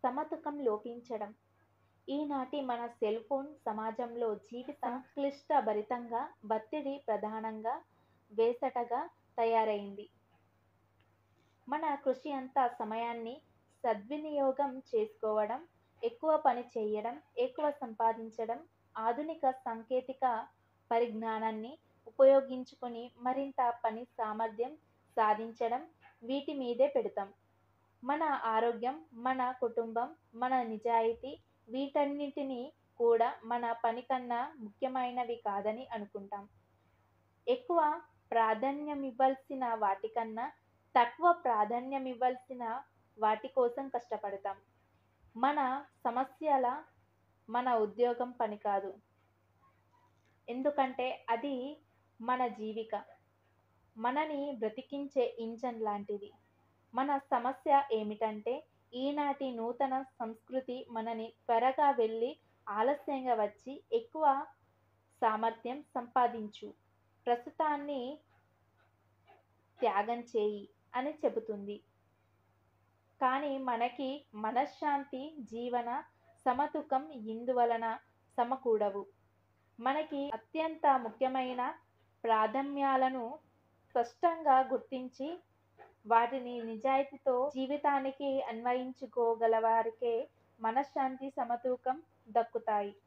సమతుకం లోపించడం ఈనాటి మన సెల్ ఫోన్ సమాజంలో జీవిత క్లిష్ట భరితంగా ఒత్తిడి ప్రధానంగా వేసటగా తయారైంది మన కృషి అంతా సమయాన్ని సద్వినియోగం చేసుకోవడం ఎక్కువ పని చేయడం ఎక్కువ సంపాదించడం ఆధునిక సాంకేతిక పరిజ్ఞానాన్ని ఉపయోగించుకొని మరింత పని సామర్థ్యం సాధించడం వీటి మీదే పెడతాం మన ఆరోగ్యం మన కుటుంబం మన నిజాయితీ వీటన్నిటినీ కూడా మన పని కన్నా ముఖ్యమైనవి కాదని అనుకుంటాం ఎక్కువ ప్రాధాన్యమివ్వాల్సిన వాటికన్నా తక్కువ ప్రాధాన్యమివ్వాల్సిన వాటి కోసం కష్టపడతాం మన సమస్యల మన ఉద్యోగం పని కాదు ఎందుకంటే అది మన జీవిక మనని బ్రతికించే ఇంజన్ లాంటిది మన సమస్య ఏమిటంటే ఈనాటి నూతన సంస్కృతి మనని త్వరగా వెళ్ళి ఆలస్యంగా వచ్చి ఎక్కువ సామర్థ్యం సంపాదించు ప్రస్తుతాన్ని త్యాగం చేయి అని చెబుతుంది కానీ మనకి మనశ్శాంతి జీవన సమతుకం ఇందువలన సమకూడవు మనకి అత్యంత ముఖ్యమైన ప్రాధాన్యాలను స్పష్టంగా గుర్తించి వాటిని నిజాయితీతో జీవితానికి అన్వయించుకోగల వారికే మనశ్శాంతి సమతూకం దక్కుతాయి